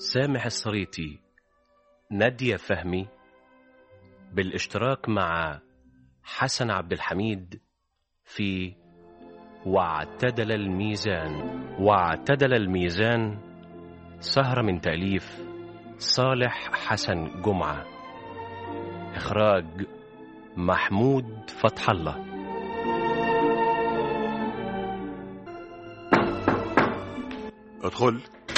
سامح الصريتي نادية فهمي بالاشتراك مع حسن عبد الحميد في واعتدل الميزان واعتدل الميزان سهرة من تأليف صالح حسن جمعة إخراج محمود فتح الله ادخل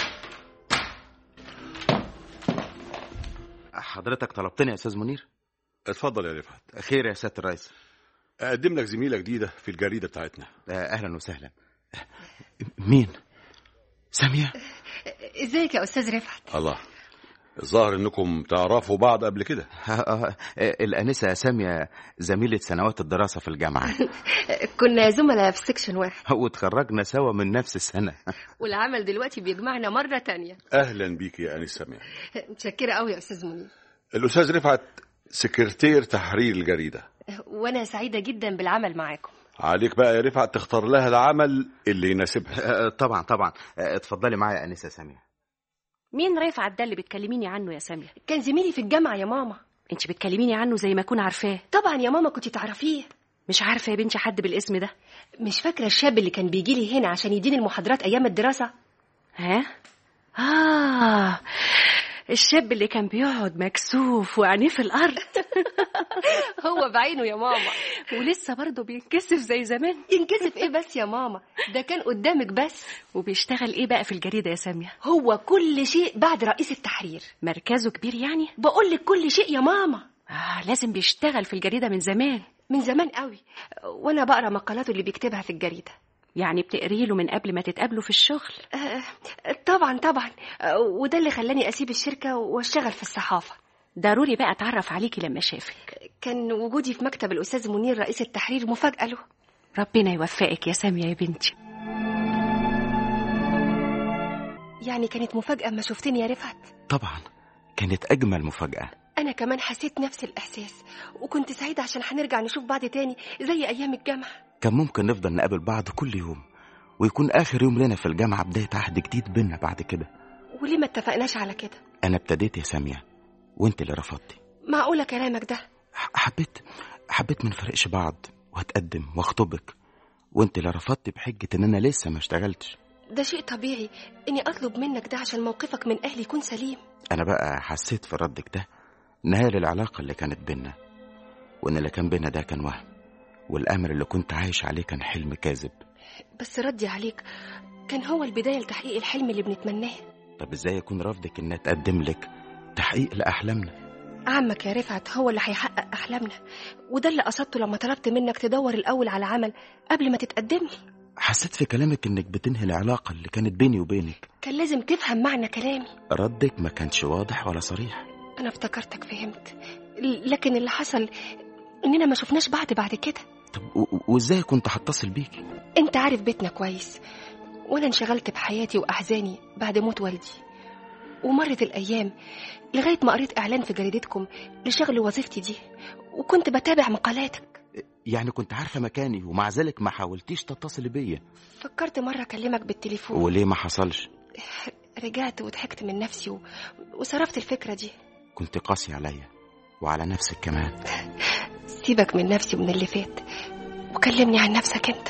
حضرتك طلبتني يا استاذ منير اتفضل يا رفعت خير يا سياده الرئيس اقدم لك زميله جديده في الجريده بتاعتنا آه، اهلا وسهلا مين ساميه ازيك يا استاذ رفعت الله الظاهر انكم تعرفوا بعض قبل كده آه، آه، الانسه ساميه زميله سنوات الدراسه في الجامعه كنا زملاء في سكشن واحد وتخرجنا سوا من نفس السنه والعمل دلوقتي بيجمعنا مرة تانية اهلا بيك يا انس ساميه متشكرة قوي يا استاذ منير الاستاذ رفعت سكرتير تحرير الجريده وانا سعيدة جدا بالعمل معاكم عليك بقى يا رفعت تختار لها العمل اللي يناسبها آه، طبعا طبعا آه، اتفضلي معايا يا انسه ساميه مين رفعت ده اللي بتكلميني عنه يا سامية كان زميلي في الجامعة يا ماما انت بتكلميني عنه زي ما اكون عارفاه طبعا يا ماما كنت تعرفيه مش عارفة يا بنتي حد بالاسم ده مش فاكرة الشاب اللي كان بيجي لي هنا عشان يديني المحاضرات أيام الدراسة ها آه الشاب اللي كان بيقعد مكسوف وعينيه في الأرض هو بعينه يا ماما ولسه برضه بينكسف زي زمان ينكسف ايه بس يا ماما ده كان قدامك بس وبيشتغل ايه بقى في الجريدة يا سامية هو كل شيء بعد رئيس التحرير مركزه كبير يعني بقول لك كل شيء يا ماما آه لازم بيشتغل في الجريدة من زمان من زمان قوي وانا بقرا مقالاته اللي بيكتبها في الجريده يعني بتقري له من قبل ما تتقابلوا في الشغل آه، طبعا طبعا آه، وده اللي خلاني اسيب الشركه واشتغل في الصحافه ضروري بقى اتعرف عليكي لما شافك كان وجودي في مكتب الاستاذ منير رئيس التحرير مفاجاه له ربنا يوفقك يا سامية يا بنتي يعني كانت مفاجاه ما شفتني يا رفعت طبعا كانت اجمل مفاجاه انا كمان حسيت نفس الاحساس وكنت سعيده عشان هنرجع نشوف بعض تاني زي ايام الجامعه كان ممكن نفضل نقابل بعض كل يوم ويكون اخر يوم لنا في الجامعه بدايه عهد جديد بينا بعد كده وليه ما اتفقناش على كده انا ابتديت يا ساميه وانت اللي رفضتي معقوله كلامك ده ح- حبيت حبيت ما نفرقش بعض واتقدم واخطبك وانت اللي رفضتي بحجه ان انا لسه ما اشتغلتش ده شيء طبيعي اني اطلب منك ده عشان موقفك من اهلي يكون سليم انا بقى حسيت في ردك ده نهايه للعلاقه اللي كانت بينا وان اللي كان بينا ده كان وهم والامل اللي كنت عايش عليه كان حلم كاذب بس ردي عليك كان هو البدايه لتحقيق الحلم اللي بنتمناه طب ازاي يكون رفضك ان اتقدم لك تحقيق لاحلامنا عمك يا رفعت هو اللي هيحقق احلامنا وده اللي قصدته لما طلبت منك تدور الاول على عمل قبل ما تتقدم لي حسيت في كلامك انك بتنهي العلاقه اللي كانت بيني وبينك كان لازم تفهم معنى كلامي ردك ما كانش واضح ولا صريح انا افتكرتك فهمت ل- لكن اللي حصل اننا ما شفناش بعض بعد كده طب و- و- وازاي كنت هتصل بيكي انت عارف بيتنا كويس وانا انشغلت بحياتي واحزاني بعد موت والدي ومرت الايام لغايه ما قريت اعلان في جريدتكم لشغل وظيفتي دي وكنت بتابع مقالاتك يعني كنت عارفه مكاني ومع ذلك ما حاولتيش تتصلي بيا فكرت مره اكلمك بالتليفون وليه ما حصلش رجعت وضحكت من نفسي و... وصرفت الفكره دي كنت قاسي عليا وعلى نفسك كمان سيبك من نفسي ومن اللي فات وكلمني عن نفسك انت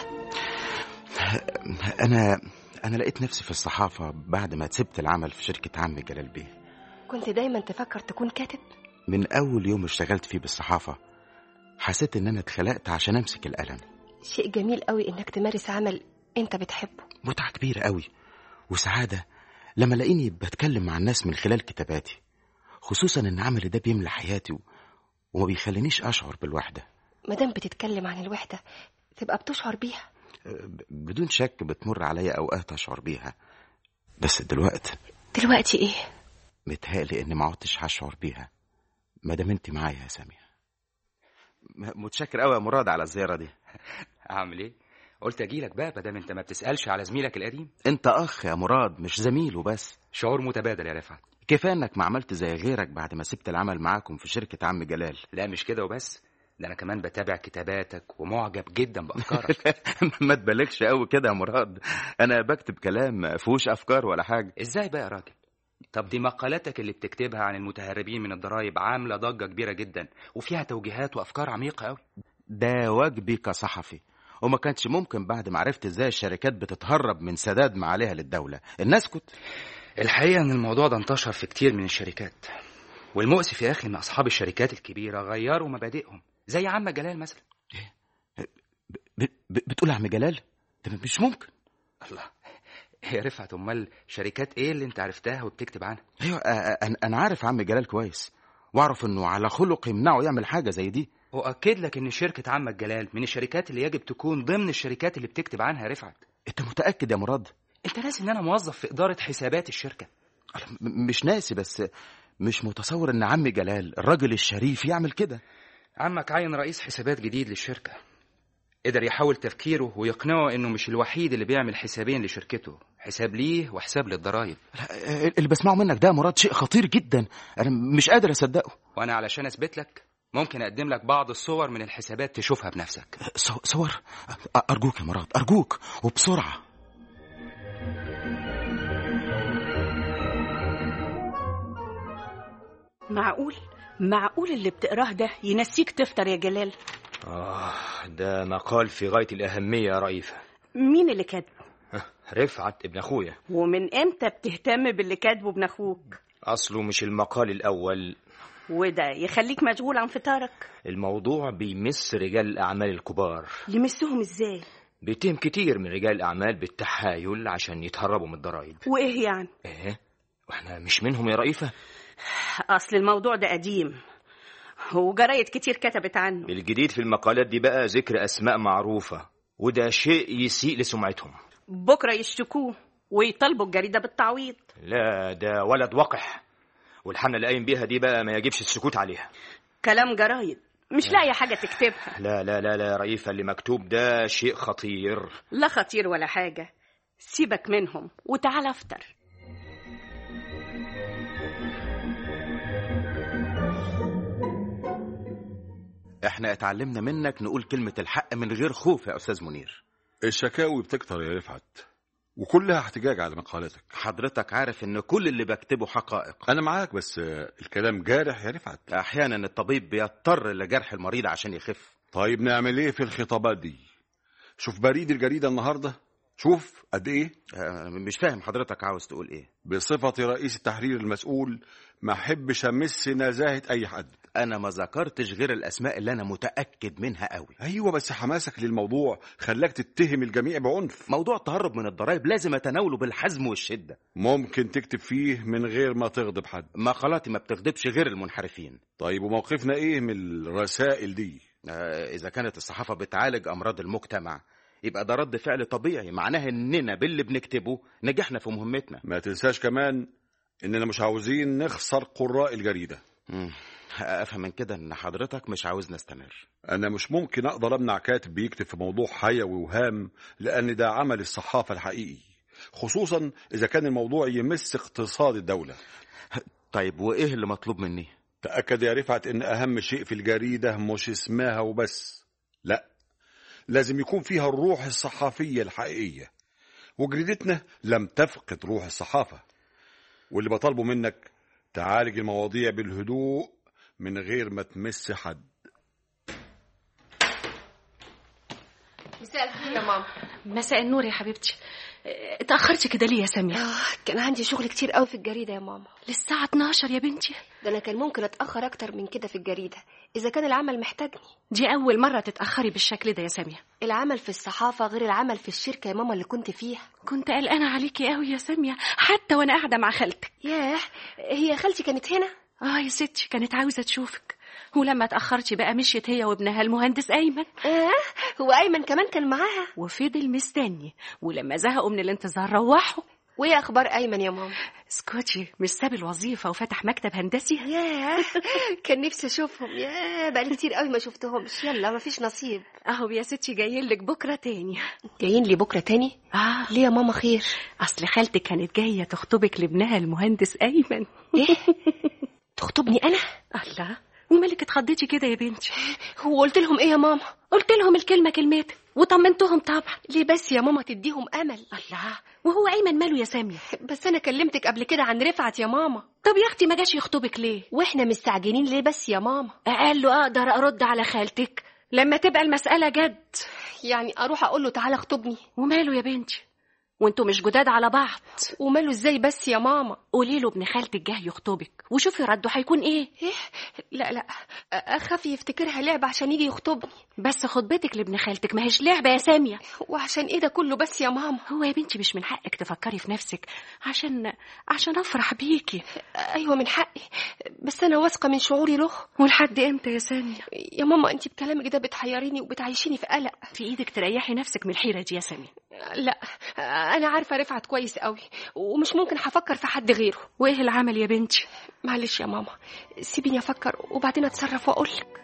انا انا لقيت نفسي في الصحافه بعد ما سبت العمل في شركه عم جلال بيه كنت دايما تفكر تكون كاتب من اول يوم اشتغلت فيه بالصحافه حسيت ان انا اتخلقت عشان امسك القلم شيء جميل قوي انك تمارس عمل انت بتحبه متعه كبيره قوي وسعاده لما الاقيني بتكلم مع الناس من خلال كتاباتي خصوصا ان عملي ده بيملى حياتي و... وما بيخلينيش اشعر بالوحده مادام بتتكلم عن الوحده تبقى بتشعر بيها ب- بدون شك بتمر عليا اوقات اشعر بيها بس دلوقتي دلوقتي ايه متهيألي اني ما عدتش هشعر بيها ما دام انت معايا يا ساميه م- متشكر قوي يا مراد على الزياره دي اعمل ايه قلت اجيلك بقى مادام انت ما بتسالش على زميلك القديم انت اخ يا مراد مش زميل وبس شعور متبادل يا رفعت كفايه انك ما عملت زي غيرك بعد ما سبت العمل معاكم في شركه عم جلال لا مش كده وبس ده انا كمان بتابع كتاباتك ومعجب جدا بافكارك ما تبالغش قوي كده يا مراد انا بكتب كلام ما فيهوش افكار ولا حاجه ازاي بقى يا راجل طب دي مقالاتك اللي بتكتبها عن المتهربين من الضرايب عامله ضجه كبيره جدا وفيها توجيهات وافكار عميقه قوي ده واجبي كصحفي وما كانش ممكن بعد ما عرفت ازاي الشركات بتتهرب من سداد ما عليها للدولة ان اسكت الحقيقه ان الموضوع ده انتشر في كتير من الشركات والمؤسف يا اخي ان اصحاب الشركات الكبيره غيروا مبادئهم زي عم جلال مثلا ب... ب... بتقول يا عم جلال ده مش ممكن الله يا رفعت امال شركات ايه اللي انت عرفتها وبتكتب عنها ايوه أ- أ- انا عارف عم جلال كويس واعرف انه على خلق يمنعه يعمل حاجة زي دي واكد لك ان شركه عمك جلال من الشركات اللي يجب تكون ضمن الشركات اللي بتكتب عنها يا رفعت انت متأكد يا مراد انت ناسي ان انا موظف في اداره حسابات الشركه أنا م- مش ناسي بس مش متصور ان عم جلال الراجل الشريف يعمل كده عمك عين رئيس حسابات جديد للشركه قدر يحول تفكيره ويقنعه انه مش الوحيد اللي بيعمل حسابين لشركته حساب ليه وحساب للضرايب لا، اللي بسمعه منك ده يا مراد شيء خطير جدا انا مش قادر اصدقه وانا علشان اثبت لك ممكن اقدم لك بعض الصور من الحسابات تشوفها بنفسك صو- صور أ- ارجوك يا مراد ارجوك وبسرعة معقول معقول اللي بتقراه ده ينسيك تفطر يا جلال آه ده مقال في غاية الأهمية يا رئيفة مين اللي كاتبه رفعت ابن أخويا ومن امتى بتهتم باللي كاتبه ابن اخوك أصله مش المقال الأول وده يخليك مشغول عن فطارك الموضوع بيمس رجال الأعمال الكبار يمسهم ازاي بيتهم كتير من رجال الأعمال بالتحايل عشان يتهربوا من الضرايب وايه يعني إيه وإحنا مش منهم يا رئيفة اصل الموضوع ده قديم وجرايد كتير كتبت عنه الجديد في المقالات دي بقى ذكر أسماء معروفة وده شيء يسيء لسمعتهم بكره يشتكوه ويطالبوا الجريده بالتعويض لا ده ولد وقح والحملة اللي قايم بيها دي بقى ما يجبش السكوت عليها كلام جرايد مش لاقي حاجه تكتبها لا لا لا لا يا رئيفة اللي مكتوب ده شيء خطير لا خطير ولا حاجه سيبك منهم وتعال افطر احنا اتعلمنا منك نقول كلمة الحق من غير خوف يا استاذ منير الشكاوي بتكتر يا رفعت وكلها احتجاج على مقالاتك حضرتك عارف ان كل اللي بكتبه حقائق انا معاك بس آه، الكلام جارح يا رفعت احيانا الطبيب بيضطر لجرح المريض عشان يخف طيب نعمل ايه في الخطابات دي شوف بريد الجريدة النهاردة شوف قد ايه آه، مش فاهم حضرتك عاوز تقول ايه بصفتي رئيس التحرير المسؤول ما احبش امس نزاهة اي حد انا ما ذكرتش غير الاسماء اللي انا متاكد منها قوي ايوه بس حماسك للموضوع خلاك تتهم الجميع بعنف موضوع التهرب من الضرائب لازم اتناوله بالحزم والشده ممكن تكتب فيه من غير ما تغضب حد مقالاتي ما بتغضبش غير المنحرفين طيب وموقفنا ايه من الرسائل دي آه، اذا كانت الصحافه بتعالج امراض المجتمع يبقى ده رد فعل طبيعي معناه اننا باللي بنكتبه نجحنا في مهمتنا ما تنساش كمان اننا مش عاوزين نخسر قراء الجريدة مم. افهم من كده ان حضرتك مش عاوزنا نستمر انا مش ممكن اقدر امنع كاتب بيكتب في موضوع حيوي وهام لان ده عمل الصحافة الحقيقي خصوصا اذا كان الموضوع يمس اقتصاد الدولة طيب وايه اللي مطلوب مني تأكد يا رفعت ان اهم شيء في الجريدة مش اسمها وبس لا لازم يكون فيها الروح الصحفية الحقيقية وجريدتنا لم تفقد روح الصحافة واللي بطالبه منك تعالج المواضيع بالهدوء من غير ما تمس حد مساء الخير يا ماما مساء النور يا حبيبتي اه، اتاخرتي كده ليه يا ساميه آه كان عندي شغل كتير قوي في الجريدة يا ماما للساعه 12 يا بنتي ده أنا كان ممكن أتأخر أكتر من كده في الجريدة إذا كان العمل محتاجني دي اول مره تتاخري بالشكل ده يا ساميه العمل في الصحافة غير العمل في الشركة يا ماما اللي كنت فيها كنت قلقانه عليكي قوي يا ساميه حتى وانا قاعده مع خالتك ياه هي خالتي كانت هنا اه يا ستي كانت عاوزه تشوفك ولما اتاخرتي بقى مشيت هي وابنها المهندس ايمن آه هو أيمن كمان كان معاها وفضل مستني ولما زهقوا من الانتظار روحوا وإيه أخبار أيمن يا ماما اسكتي مش ساب الوظيفه وفتح مكتب هندسي ياه كان نفسي أشوفهم ياه بقالي كتير قوي ما شفتهمش يلا مفيش نصيب اهو يا ستي جايين لك بكره تاني جايين لي بكرة تاني اه ليه يا ماما خير اصل خالتك كانت جايه تخطبك لابنها المهندس ايمن إيه تخطبني أنا الله ومالك اتخضيتي كده يا بنتي هو قلت لهم إيه يا ماما قلت لهم الكلمه كلمتك وطمنتهم طبعا ليه بس يا ماما تديهم امل الله وهو ايمن ماله يا ساميه بس انا كلمتك قبل كده عن رفعت يا ماما طب يا اختي ما جاش يخطبك ليه واحنا مستعجلين ليه بس يا ماما اقل اقدر ارد على خالتك لما تبقى المساله جد يعني اروح اقول له تعالى اخطبني وماله يا بنتي وانتوا مش جداد على بعض وماله ازاي بس يا ماما قولي له ابن خالتك جه يخطبك وشوفي رده هيكون ايه ايه لا لا اخاف يفتكرها لعبه عشان يجي يخطبني بس خطبتك لابن خالتك ما هيش لعبه يا ساميه وعشان ايه ده كله بس يا ماما هو يا بنتي مش من حقك تفكري في نفسك عشان عشان افرح بيكي ايوه من حقي بس انا واثقه من شعوري له ولحد امتى يا ساميه يا ماما انت بكلامك ده بتحيريني وبتعيشيني في قلق في ايدك تريحي نفسك من الحيره دي يا ساميه لا انا عارفه رفعت كويس قوي ومش ممكن هفكر في حد غيره وايه العمل يا بنتي معلش يا ماما سيبيني افكر وبعدين اتصرف واقول لك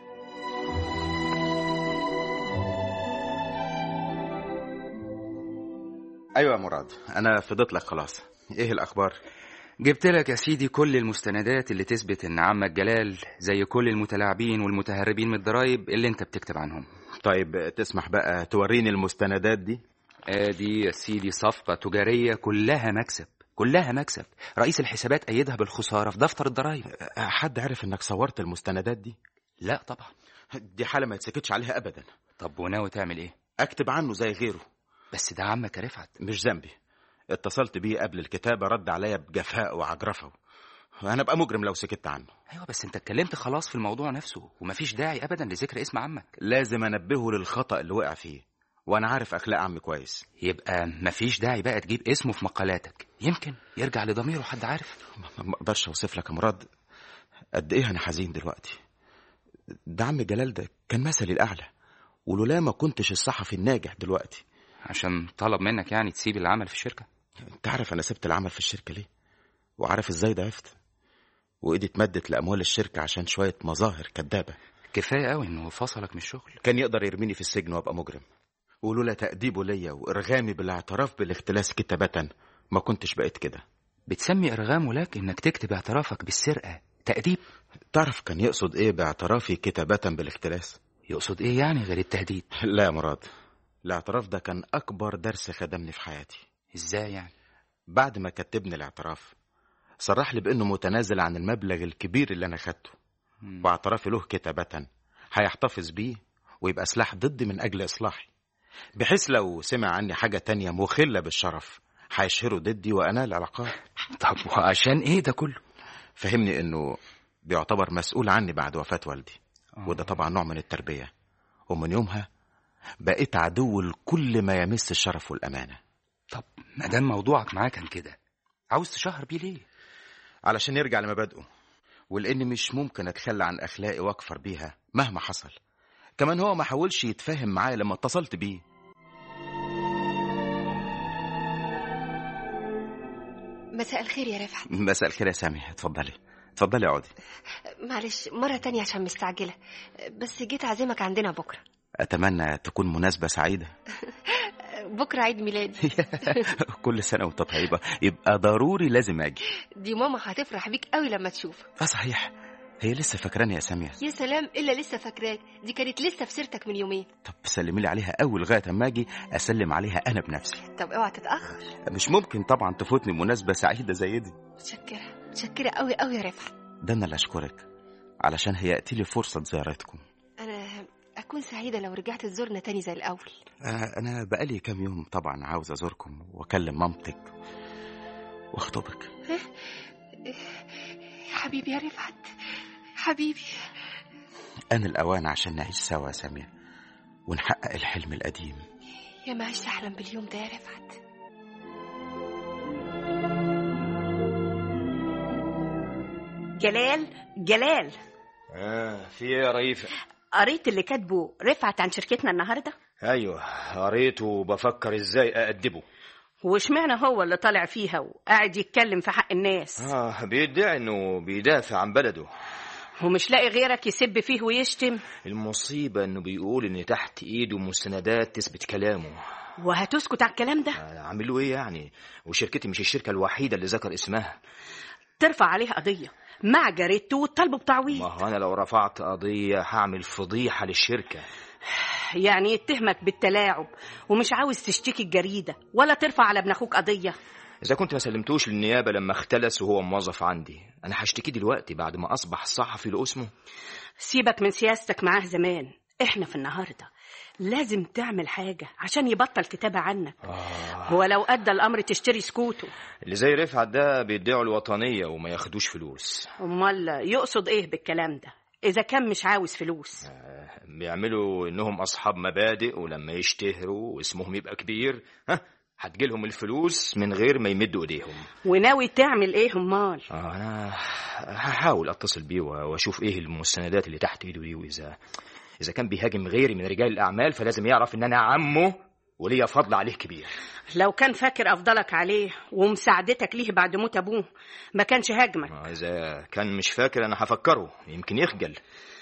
ايوه يا مراد انا فضيت لك خلاص ايه الاخبار جبت لك يا سيدي كل المستندات اللي تثبت ان عمك جلال زي كل المتلاعبين والمتهربين من الضرايب اللي انت بتكتب عنهم طيب تسمح بقى توريني المستندات دي ادي يا سيدي صفقة تجارية كلها مكسب كلها مكسب رئيس الحسابات أيدها بالخسارة في دفتر الضرايب حد عرف انك صورت المستندات دي لا طبعا دي حالة ما يتسكتش عليها ابدا طب وناوي تعمل ايه اكتب عنه زي غيره بس ده عمك يا رفعت مش ذنبي اتصلت بيه قبل الكتابة رد عليا بجفاء وعجرفة انا ابقى مجرم لو سكت عنه ايوه بس انت اتكلمت خلاص في الموضوع نفسه ومفيش داعي ابدا لذكر اسم عمك لازم انبهه للخطأ اللي وقع فيه وانا عارف اخلاق عمي كويس يبقى مفيش داعي بقى تجيب اسمه في مقالاتك يمكن يرجع لضميره حد عارف ما- ما اقدرش اوصف لك يا مراد قد ايه انا حزين دلوقتي ده عم جلال ده كان مثلي الاعلى ولولا ما كنتش الصحفي الناجح دلوقتي عشان طلب منك يعني تسيب العمل في الشركة انت عارف انا سبت العمل في الشركه ليه وعارف ازاي ضعفت وايدي اتمدت لاموال الشركه عشان شويه مظاهر كدابه كفاية قوي انه فصلك من الشغل كان يقدر يرميني في السجن وابقى مجرم ولولا تأديبه ليا وإرغامي بالاعتراف بالاختلاس كتابة ما كنتش بقيت كده بتسمي ارغامه لك انك تكتب اعترافك بالسرقة تأديب تعرف كان يقصد إيه باعترافي كتابة بالاختلاس يقصد ايه يعني غير التهديد لا يا مراد الاعتراف ده كان أكبر درس خدمني في حياتي ازاي يعني بعد ما كتبني الاعتراف صرح لي بأنه متنازل عن المبلغ الكبير اللي أنا خدته مم. واعترافي له كتابة هيحتفظ بيه ويبقى سلاح ضدي من أجل إصلاحي بحيث لو سمع عني حاجة تانية مخلة بالشرف هيشهره ضدي وأنا العلاقات طب وعشان ايه ده كله فهمني إنه بيعتبر مسؤول عني بعد وفاة والدي وده طبعا نوع من التربية ومن يومها بقيت عدو لكل ما يمس الشرف والأمانة طب ما دام موضوعك معاه كان كده عاوز تشهر بيه ليه علشان يرجع لمبادئه ولاني مش ممكن اتخلى عن اخلاقي واكفر بيها مهما حصل كمان هو ما حاولش يتفاهم معايا لما اتصلت بيه مساء الخير يا رفعت مساء الخير يا سامي اتفضلي اتفضلي اقعدي معلش مرة تانية عشان مستعجلة بس جيت أعزمك عندنا بكرة اتمنى تكون مناسبه سعيده بكرة عيد ميلادي كل سنه وانت طيبه يبقى ضروري لازم اجي دي ماما هتفرح بيك قوي لما تشوفك اه صحيح هي لسه فاكراني يا ساميه يا سلام إلا لسه فاكراك دي كانت لسه في سيرتك من يومين طب سلمي لي عليها اول لغايه اما اجي اسلم عليها انا بنفسي طب اوعى تتأخر مش ممكن طبعا تفوتني مناسبه سعيده زي دي متشكرة متشكرة قوي قوي يا رفعت ده انا اللي اشكرك علشان هيأتي لي فرصه زيارتكم أنا أكون سعيدة لو رجعت تزورنا تاني زي الأول أنا أنا بقالي كام يوم طبعا عاوز أزوركم وأكلم مامتك وأخطبك حبيبي يا رفعت حبيبي أنا الأوان عشان نعيش سوا يا سامية ونحقق الحلم القديم يا ما عشت أحلم باليوم ده يا رفعت جلال جلال آه في ايه يا رئيفة قريت اللي كاتبه رفعت عن شركتنا النهارده ايوه قريت وبفكر ازاي أأدبه واشمعنى هو اللي طالع فيها وقاعد يتكلم في حق الناس اه بيدعي انه بيدافع عن بلده ومش لاقي غيرك يسب فيه ويشتم المصيبة انه بيقول ان تحت ايده مستندات تثبت كلامه وهتسكت على الكلام ده آه، اعمل له ايه يعني وشركتي مش الشركة الوحيدة اللي ذكر اسمها ترفع عليه قضيه مع جريدته وتطالبه ما بتعويض هو انا لو رفعت قضية هعمل فضيحة للشركة يعني يتهمك بالتلاعب ومش عاوز تشتكي الجريدة ولا ترفع على ابن أخوك قضية اذا كنت ما سلمتوش للنيابه لما اختلس وهو موظف عندي انا هشتكيه دلوقتي بعد ما اصبح صحفي لاسمه سيبك من سياستك معاه زمان احنا في النهاردة لازم تعمل حاجة عشان يبطل كتابة عنك هو لو أدى الأمر تشتري سكوته اللي زي رفعت ده بيدعوا الوطنيه وما ياخدوش فلوس أمال يقصد إيه بالكلام ده إذا كان مش عاوز فلوس بيعملوا انهم اصحاب مبادئ ولما يشتهروا واسمهم يبقى كبير ها هتجيلهم الفلوس من غير ما يمدوا ايديهم وناوي تعمل إيه أمال آه انا هحاول اتصل بيه واشوف ايه المستندات اللي تحت ايده دي واذا اذا كان بيهاجم غيري من رجال الاعمال فلازم يعرف ان انا عمه وليا فضل عليه كبير لو كان فاكر أفضلك عليه ومساعدتك ليه بعد موت أبوه ما كانش هاجمك آه، اذا كان مش فاكر انا هفكره يمكن يخجل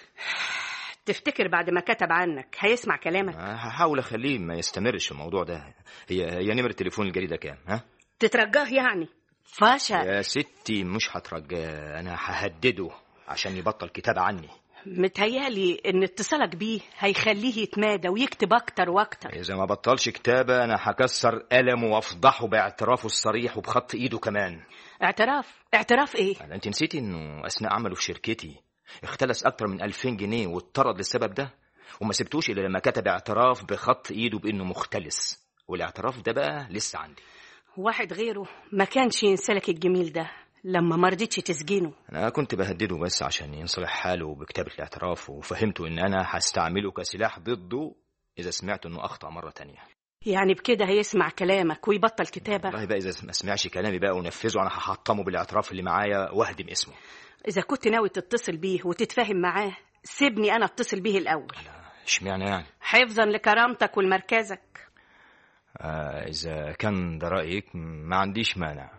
تفتكر بعد ما كتب عنك هيسمع كلامك آه، هحاول اخليه ما يستمرش في الموضوع ده هي هي نمره تليفون الجريده كام ها تترجاه يعني فشل يا ستي مش هترجاه انا ههدده عشان يبطل كتابة عني متهيألي إن اتصالك بيه هيخليه يتمادى ويكتب أكتر وأكتر إذا ما بطلش كتابة أنا هكسر قلمه وأفضحه باعترافه الصريح وبخط إيده كمان اعتراف اعتراف إيه يعني أنت نسيتي إنه أثناء عمله في شركتي اختلس أكتر من 2000 جنيه واتطرد للسبب ده وما سبتوش إلا لما كتب اعتراف بخط إيده بإنه مختلس والاعتراف ده بقى لسه عندي واحد غيره ما كانش ينسلك الجميل ده لما ما رضيتش تسجنه أنا كنت بهدده بس عشان ينصلح حاله بكتابة الاعتراف وفهمته إن أنا هستعمله كسلاح ضده إذا سمعت إنه أخطأ مرة تانية يعني بكده هيسمع كلامك ويبطل كتابة والله بقى إذا ما سمعش كلامي بقى ونفذه أنا هحطمه بالاعتراف اللي معايا وأهدم اسمه إذا كنت ناوي تتصل بيه وتتفاهم معاه سيبني أنا أتصل بيه الأول اشمعنى يعني حفظا لكرامتك ولمركزك آه إذا كان ده رأيك ما عنديش مانع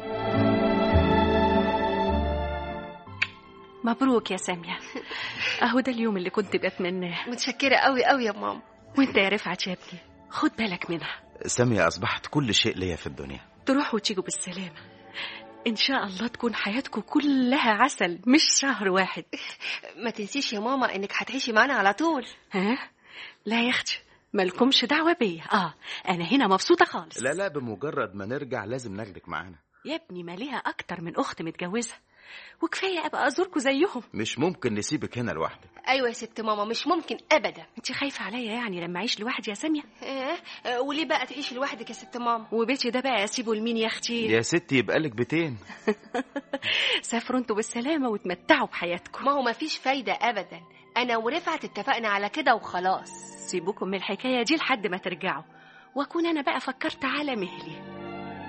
مبروك يا سامية أهو ده اليوم اللي كنت بتمناه متشكرة قوي قوي يا ماما وانت يا رفعت يا ابني خد بالك منها سامية أصبحت كل شيء ليا في الدنيا تروحوا وتيجوا بالسلامة إن شاء الله تكون حياتكم كلها عسل مش شهر واحد ما تنسيش يا ماما انك هتعيشي معانا على طول ها؟ لا يا أختي مالكمش دعوة بيا آه أنا هنا مبسوطة خالص لا لا بمجرد ما نرجع لازم ناخدك معانا يا ابني ما ليها أكتر من أخت متجوزة وكفاية أبقى أزوركم زيهم مش ممكن نسيبك هنا لوحدك ايوه يا ست ماما مش ممكن ابدا انت خايفة عليا يعني لما أعيش لوحدي يا سامية آه آه، وليه بقى تعيشي لوحدك يا ست ماما وبيتي ده بقى أسيبه لمين يا أختي يا ستي يبقى لك بيتين سافروا انتوا بالسلامة وتمتعوا بحياتكم ما هو ما فيش فايدة ابدا انا ورفعت اتفقنا على كده وخلاص سيبوكم من الحكاية دي لحد ما ترجعوا وأكون أنا بقى فكرت على مهلي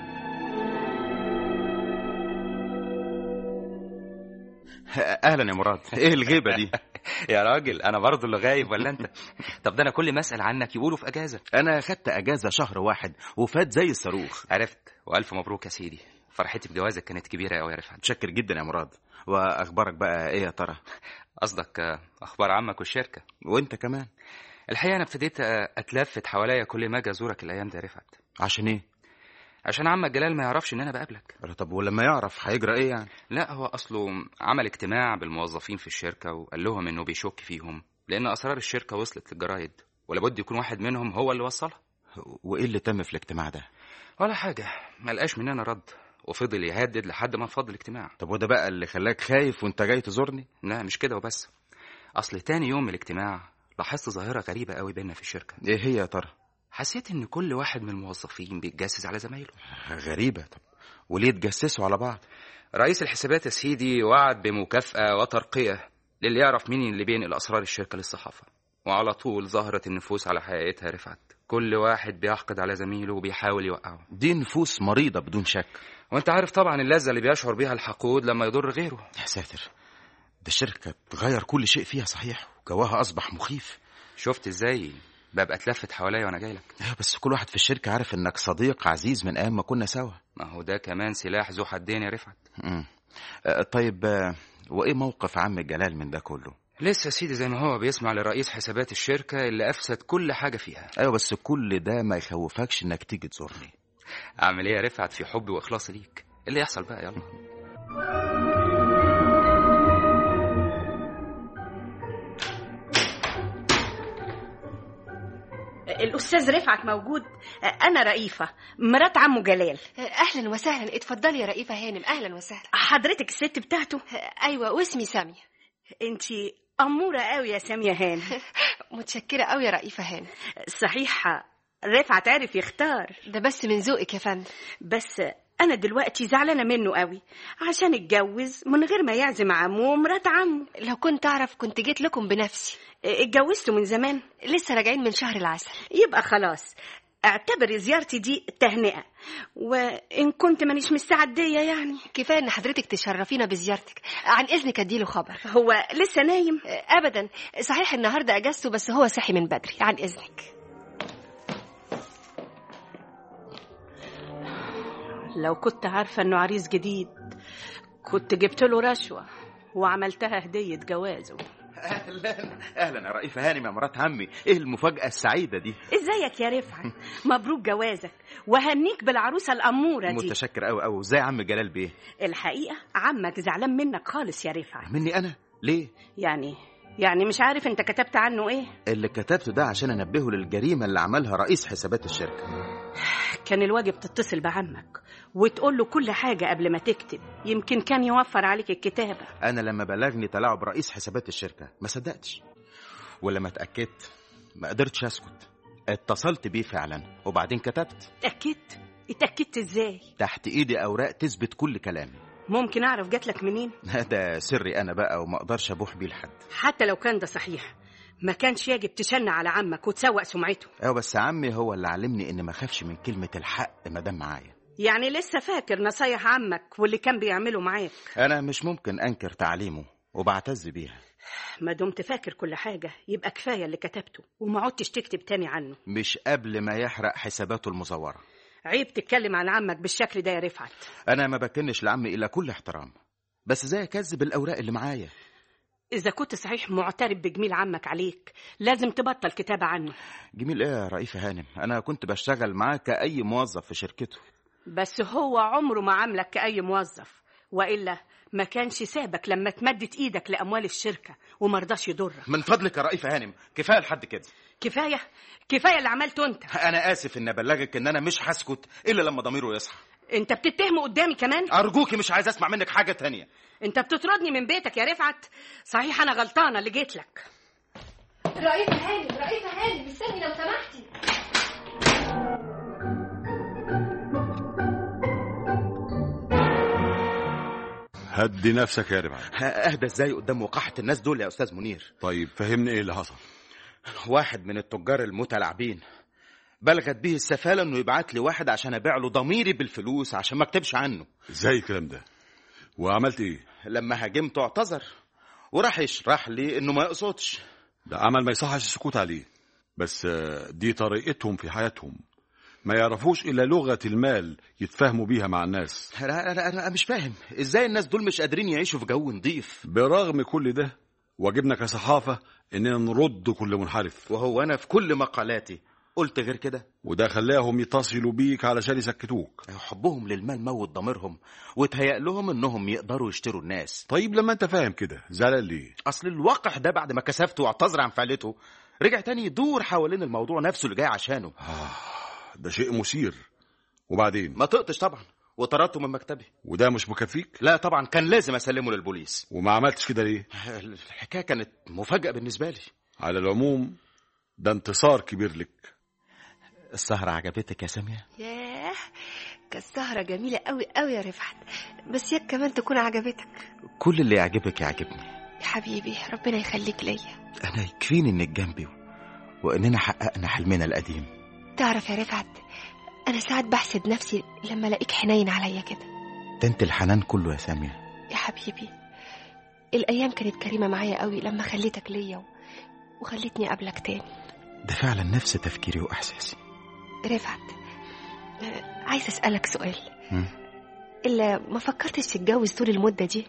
أهلا يا مراد إيه الغيبة دي يا راجل انا برضه اللي غايب ولا انت طب ده انا كل ما اسال عنك يقولوا في اجازه أنا خدت أجازة شهر واحد وفات زي الصاروخ عرفت والف مبروك يا سيدي فرحتي بجوازك كانت كبيره قوي يا رفعت متشكر جدا يا مراد وأخبارك بقى إيه يا ترى قصدك آه، اخبار عمك والشركه وأنت كمان الحقيقه انا ابتديت آه، اتلفت حواليا كل ما اجي ازورك الايام دي يا رفعت عشان إيه عشان عمك جلال ما يعرفش ان انا بقابلك طب ولما يعرف هيجرى إيه يعني لا هو اصله عمل اجتماع بالموظفين في الشركه وقال لهم انه بيشك فيهم لان اسرار الشركه وصلت للجرايد ولابد يكون واحد منهم هو اللي وصلها وإيه اللي تم في الاجتماع ده ولا حاجه ما لقاش مننا رد وفضل يهدد لحد ما انفض الاجتماع طب وده بقى اللي خلاك خايف وأنت جاي تزورني لا مش كده وبس اصل تاني يوم من الاجتماع لاحظت ظاهره غريبه قوي بينا في الشركه إيه هي يا ترى حسيت ان كل واحد من الموظفين بيتجسس على زمايله غريبة طب وليه تجسسوا على بعض رئيس الحسابات يا سيدي وعد بمكافأة وترقية للي يعرف مين اللي بينقل أسرار الشركة للصحافة وعلى طول ظهرت النفوس على حقيقتها رفعت كل واحد بيحقد على زميله وبيحاول يوقعه دي نفوس مريضة بدون شك وانت عارف طبعا اللذة اللي بيشعر بيها الحقود لما يضر غيره يا ساتر ده الشركة تغير كل شيء فيها صحيح وجواها أصبح مخيف شفت ازاي ببقى اتلفت حواليا وانا جاي لك ايوه بس كل واحد في الشركة عارف انك صديق عزيز من ايام ما كنا سوا ما هو ده كمان سلاح ذو حدين يا رفعت مم. آه، طيب آه، وايه موقف عم جلال من ده كله لسه يا سيدي زي ما هو بيسمع لرئيس حسابات الشركة اللي أفسد كل حاجة فيها ايوه بس كل ده ما يخوفكش انك تيجي تزورني أعمل إيه يا رفعت في حبي وإخلاصي ليك اللي يحصل بقى يلا الأستاذ رفعت موجود أنا رئيفة مرات عمه جلال اهلا وسهلا اتفضلي يا رئيفه هانم اهلا وسهلا حضرتك الست بتاعته ايوه واسمي ساميه انتي أمورة قوي يا سامية هان متشكره قوي يا رئيفه هانم صحيح رفعت عارف يختار ده بس من ذوقك يا فندم بس أنا دلوقتي زعلانة منه قوي عشان اتجوز من غير ما يعزم عمه ومرات عمه لو كنت اعرف كنت جيت لكم بنفسي اتجوزته من زمان لسه راجعين من شهر العسل يبقى خلاص اعتبر زيارتي دي تهنئة وإن كنت مانيش مستعدية يعني كفايه ان حضرتك تشرفينا بزيارتك عن اذنك اديله خبر هو لسه نايم ابدا صحيح النهارده اجازته بس هو صحي من بدري عن اذنك لو كنت عارفة إنه عريس جديد كنت جبت له رشوة وعملتها هدية جوازه اهلا اهلا يا رئيفه هانم يا مرات عمي ايه المفاجاه السعيده دي ازيك يا رفعت مبروك جوازك وهنيك بالعروسة الأمورة دي متشكر قوي قوي ازاي يا عم جلال بيه الحقيقة عمك زعلان منك خالص يا رفعت مني انا ليه يعني يعني مش عارف انت كتبت عنه ايه اللي كتبته ده عشان انبهه للجريمه اللي عملها رئيس حسابات الشركه كان الواجب تتصل بعمك وتقول له كل حاجة قبل ما تكتب يمكن كان يوفر عليك الكتابة انا لما بلغني تلاعب رئيس حسابات الشركه ما صدقتش ولما اتاكدت ما قدرتش اسكت اتصلت بيه فعلا وبعدين كتبت اتأكدت اتأكدت ازاي تحت ايدي اوراق تثبت كل كلامي ممكن اعرف جاتلك منين ده سري انا بقى وما اقدرش ابوح بيه لحد حتى لو كان ده صحيح ما كانش يجب تشن على عمك وتسوق سمعته ايوه بس عمي هو اللي علمني ان ما اخافش من كلمه الحق ما دام معايا يعني لسه فاكر نصايح عمك واللي كان بيعمله معاك انا مش ممكن انكر تعليمه وبعتز بيها ما دمت فاكر كل حاجة يبقى كفاية اللي كتبته وما عدتش تكتب تاني عنه مش قبل ما يحرق حساباته المزوره عيب تتكلم عن عمك بالشكل ده يا رفعت انا ما بكنش لعمي الا كل احترام بس ازاي اكذب الاوراق اللي معايا إذا كنت صحيح معترف بجميل عمك عليك لازم تبطل كتابة عنه جميل ايه يا رئيفه هانم انا كنت بشتغل معاه كاي موظف في شركته بس هو عمره ما عاملك كأي موظف وإلا ما كانش سابك لما تمدت إيدك لأموال الشركة ومرضاش يضرك من فضلك يا رئيفه هانم كفايه لحد كده كفاية كفاية اللي عملته أنت انا اسف ان ابلغك ان انا مش هسكت الا لما ضميره يصحى أنت بتتهمه قدامي كمان ارجوكي مش عايز اسمع منك حاجه تانية أنت بتطردني من بيتك يا رفعت صحيح أنا غلطانة اللي جيت لك رئيفه هانم رئيفه هانم استني لو سمحتي هدي نفسك يا رفعت اهدى ازاي قدام وقاحه الناس دول يا استاذ منير طيب فهمني ايه اللي حصل واحد من التجار المتلاعبين بلغت به السفاله انه يبعت لي واحد عشان ابيع له ضميري بالفلوس عشان ما اكتبش عنه ازاي الكلام ده وعملت ايه لما هاجمته اعتذر وراح يشرح لي انه ما يقصدش ده عمل ما يصحش السكوت عليه بس آه، دي طريقتهم في حياتهم ما يعرفوش الا لغه المال يتفاهموا بيها مع الناس انا انا انا مش فاهم ازاي الناس دول مش قادرين يعيشوا في جو نظيف برغم كل ده واجبنا كصحافه اننا نرد كل منحرف وهو انا في كل مقالاتي قلت غير كده وده خلاهم يتصلوا بيك علشان يسكتوك حبهم للمال موت ضميرهم وتهيأ لهم انهم يقدروا يشتروا الناس طيب لما انت فاهم كده زعلان ليه اصل الوقح ده بعد ما كسفته واعتذر عن فعلته رجع تاني يدور حوالين الموضوع نفسه اللي جاي عشانه ده شيء مثير وبعدين ما طقتش طبعا وطردته من مكتبي وده مش مكفيك لا طبعا كان لازم اسلمه للبوليس وما عملتش كده ليه الحكايه كانت مفاجاه بالنسبه لي على العموم ده انتصار كبير لك السهره عجبتك يا ساميه ياه كانت سهرة جميلة قوي قوي يا رفعت بس ياك كمان تكون عجبتك كل اللي يعجبك يعجبني يا حبيبي ربنا يخليك ليا انا يكفيني انك جنبي واننا حققنا حلمنا القديم تعرف يا رفعت أنا ساعات بحسد نفسي لما ألاقيك حنين عليا كده ده انت الحنان كله يا ساميه يا حبيبي الأيام كانت كريمة معايا قوي لما خليتك ليا و... وخلتني أقابلك تاني ده فعلا نفس تفكيري واحساسي رفعت آه، عايز أسألك سؤال مم. إلا ما فكرتش تتجوز طول المدة دي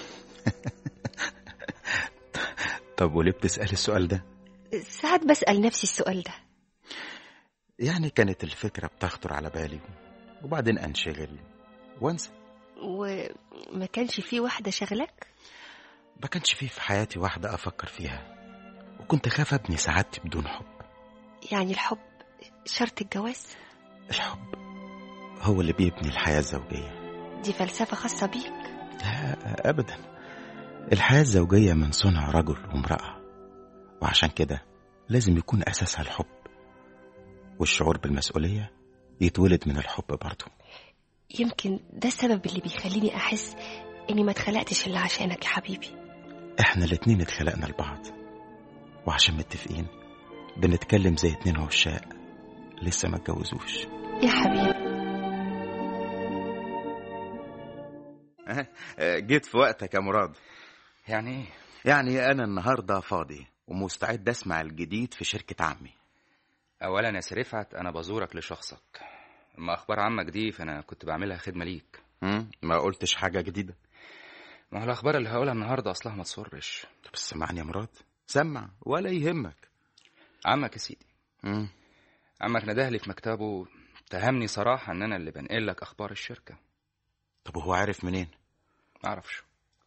طب وليه بتسالي السؤال ده ساعات بسأل نفسي السؤال ده يعني كانت الفكره بتخطر على بالي وبعدين انشغل وانسى وما كانش في واحدة شغلك ما كانش فيه في حياتي واحده افكر فيها وكنت خاف ابني سعادتي بدون حب يعني الحب شرط الجواز الحب هو اللي بيبني الحياة الزوجية دي فلسفة خاصة بيك لا أبدا الحياة الزوجية من صنع رجل وامرأة وعشان كده لازم يكون أساسها الحب والشعور بالمسؤولية يتولد من الحب برضه يمكن ده السبب اللي بيخليني أحس إني ما اتخلقتش إلا عشانك يا حبيبي احنا الاتنين اتخلقنا لبعض وعشان متفقين بنتكلم زي اتنين عشاق لسه ما اتجوزوش يا حبيبي جيت في وقتك يا مراد يعني ايه يعني انا النهارده فاضي ومستعد اسمع الجديد في شركة عمي اولا يا سي رفعت انا بزورك لشخصك اما اخبار عمك دي فانا كنت بعملها خدمه ليك مم، ما قلتش حاجة جديدة ما هو الاخبار اللي هقولها النهارده اصلها ما تسرش طب سمعني يا مراد سمع ولا يهمك عمك يا سيدي مم. عمك ندهلي في مكتبه اتهمني صراحه ان انا اللي بنقل لك اخبار الشركه طب وهو عارف منين معرفش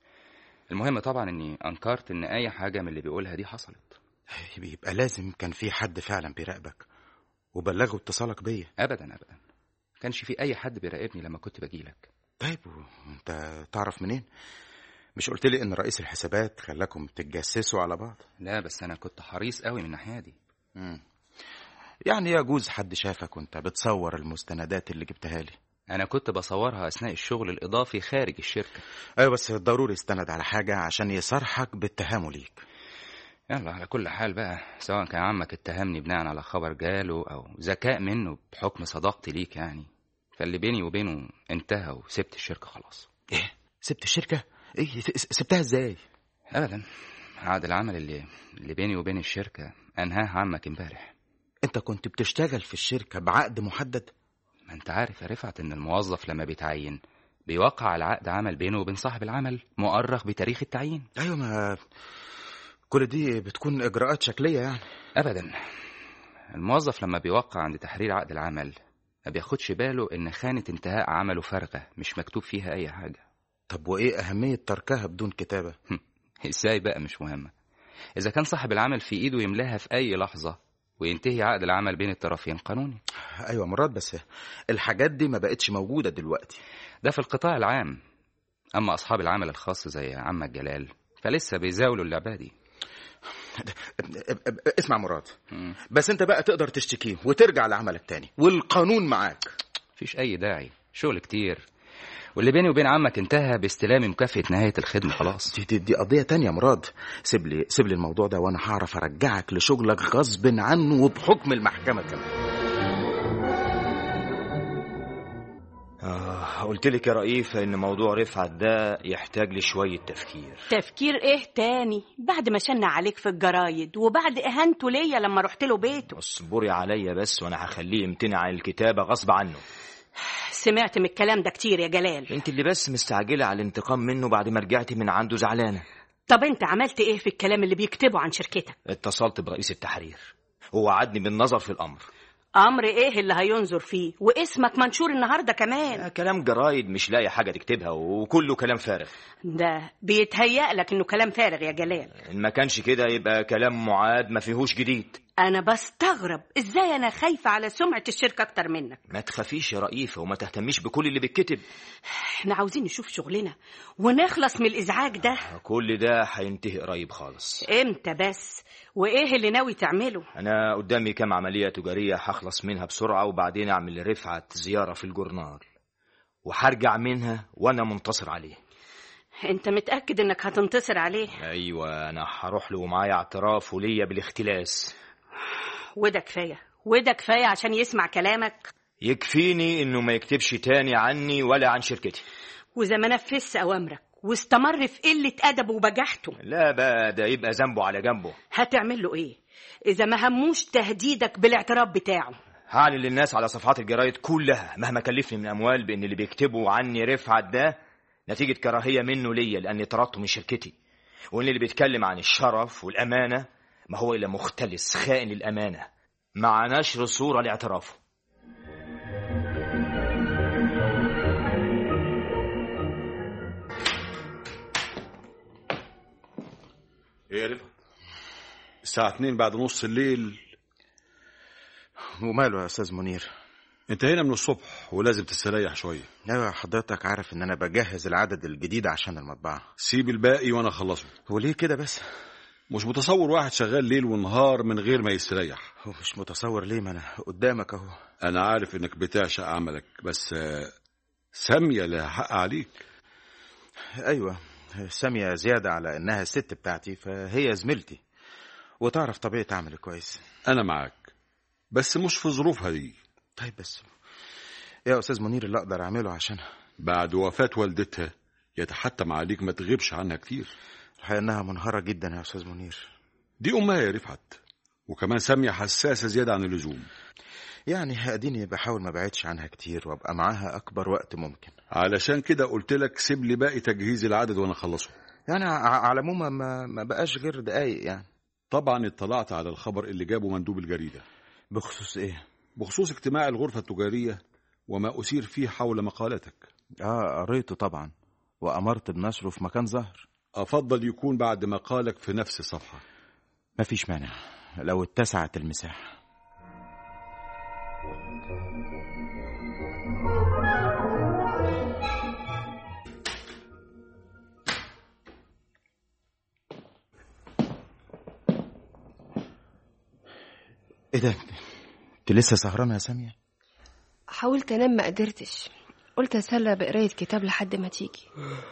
المهم طبعا اني انكرت ان اي حاجه من اللي بيقولها دي حصلت يبقى لازم كان في حد فعلا بيراقبك وبلغه اتصالك بيا ابدا ابدا كانش في اي حد بيراقبني لما كنت بجيلك طيب وانت تعرف منين مش قلت لي ان رئيس الحسابات خلاكم تتجسسوا على بعض لا بس انا كنت حريص قوي من الناحيه دي مم. يعني يجوز حد شافك وانت بتصور المستندات اللي جبتها لي انا كنت بصورها اثناء الشغل الاضافي خارج الشركه ايوه بس ضروري استند على حاجة عشان يصرحك باتهامه ليك يلا على كل حال بقى سواء كان عمك اتهمني بناء على خبر جاله او ذكاء منه بحكم صداقتي ليك يعني فاللي بيني وبينه انتهى وسبت الشركه خلاص ايه سبت الشركة ايه س- سبتها ازاي ابدا عقد العمل اللي اللي بيني وبين الشركه انهاه عمك امبارح انت كنت بتشتغل في الشركة بعقد محدد ما انت عارف يا رفعت ان الموظف لما بيتعين بيوقع على عقد عمل بينه وبين صاحب العمل مؤرخ بتاريخ التعيين ايوه ما كل دي بتكون اجراءات شكلية يعني ابدا الموظف لما بيوقع عند تحرير عقد العمل ما بياخدش باله ان خانه انتهاء عمله فارغه مش مكتوب فيها اي حاجه طب وايه اهمية تركها بدون كتابة ازاي بقى مش مهمه اذا كان صاحب العمل في ايده يملاها في اي لحظه وينتهي عقد العمل بين الطرفين قانوني ايوه مراد بس الحاجات دي ما بقتش موجودة دلوقتي ده في القطاع العام اما اصحاب العمل الخاص زي عمك جلال فلسه بيزاولوا اللعبه دي اسمع مراد مم. بس انت بقى تقدر تشتكيه وترجع لعملك تاني والقانون معاك مفيش اي داعي شغل كتير واللي بيني وبين عمك انتهى باستلام مكافأة نهاية الخدمة خلاص دي, دي, دي قضية تانية يا مراد سيب لي سيب لي الموضوع ده وانا هعرف ارجعك لشغلك غصب عنه وبحكم المحكمة كمان آه قلت لك يا رئيفة إن موضوع رفعت ده يحتاج لشوية تفكير تفكير ايه تاني بعد ما شن عليك في الجرايد وبعد اهانته ليا لما رحت له بيته اصبري عليا بس وأنا هخليه يمتنع عن الكتابة غصب عنه سمعت من الكلام ده كتير يا جلال انت اللي بس مستعجلة على الانتقام منه بعد ما رجعتي من عنده زعلانة طب انت عملت ايه في الكلام اللي بيكتبه عن شركتك اتصلت برئيس التحرير ووعدني بالنظر في الأمر امر ايه اللي هينظر فيه واسمك منشور النهارده كمان آه، كلام جرايد مش لاقي حاجة تكتبها وكله كلام فارغ ده بيتهيأ لك انه كلام فارغ يا جلال إن ما كانش كده يبقى كلام معاد ما فيهوش جديد انا بستغرب ازاي انا خايفه على سمعه الشركه اكتر منك ما تخافيش يا رئيفة وما تهتميش بكل اللي بيتكتب احنا عاوزين نشوف شغلنا ونخلص من الازعاج ده كل ده هينتهي قريب خالص امتى بس وايه اللي ناوي تعمله أنا قدامي كام عملية تجارية هخلص منها بسرعة وبعدين أعمل لرفعت زيارة في الجورنال وهرجع منها وأنا منتصر عليه انت متاكد انك هتنتصر عليه أيوة أنا هروح له ومعايا اعتراف وليا بالاختلاس وده كفايه وده كفايه عشان يسمع كلامك يكفيني إنه ما يكتبش تاني عني ولا عن شركتي واذا ما نفذش اوامرك واستمر في قله ادبه وبجاحته لا بقى ده يبقى ذنبه على جنبه هتعمل له ايه اذا ما هموش تهديدك بالاعتراف بتاعه هعلن للناس على صفحات الجرايد كلها مهما كلفني من أموال بإن اللي بيكتبوا عني رفعت ده نتيجة كراهية منه ليا لأني طردته من شركتي وإن اللي بيتكلم عن الشرف والأمانة ما هو إلا مختلس خائن للأمانة مع نشر صورة لاعترافه ايه يا رفعت الساعة اتنين بعد نص الليل وماله يا استاذ منير انت هنا من الصبح ولازم تستريح شويه ايوه حضرتك عارف ان انا بجهز العدد الجديد عشان المطبعه سيب الباقي وانا اخلصه وليه كده بس مش متصور واحد شغال ليل ونهار من غير ما يستريح هو مش متصور ليه ما انا قدامك اهو انا عارف انك بتعشق عملك بس آه، ساميه لها حق عليك ايوه ساميه زياده على انها الست بتاعتي فهي زميلتي وتعرف طبيعه عملي كويس انا معاك بس مش في ظروفها دي طيب بس يا استاذ منير اللي اقدر اعمله عشانها بعد وفاه والدتها يتحتم عليك ما تغيبش عنها كتير الحقيقه انها منهاره جدا يا استاذ منير دي امها يا رفعت وكمان ساميه حساسه زياده عن اللزوم يعني اديني بحاول ما بعدش عنها كتير وابقى معاها اكبر وقت ممكن علشان كده قلت لك سيب لي باقي تجهيز العدد وانا اخلصه يعني ع- على العموم ما, ما بقاش غير دقايق يعني طبعا اطلعت على الخبر اللي جابه مندوب الجريده بخصوص ايه بخصوص اجتماع الغرفه التجاريه وما اثير فيه حول مقالتك اه قريته طبعا وامرت بنشره في مكان ظاهر افضل يكون بعد مقالك في نفس الصفحه مفيش مانع لو اتسعت المساحه ايه ده انت لسه سهرانه يا ساميه حاولت انام ما قدرتش قلت اتسلى بقرايه كتاب لحد ما تيجي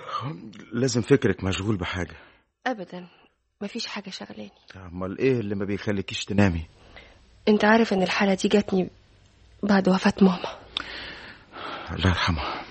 لازم فكرك مشغول بحاجه ابدا مفيش حاجه شغلاني امال ايه اللي ما بيخليكيش تنامي انت عارف ان الحاله دي جاتني بعد وفاه ماما الله يرحمها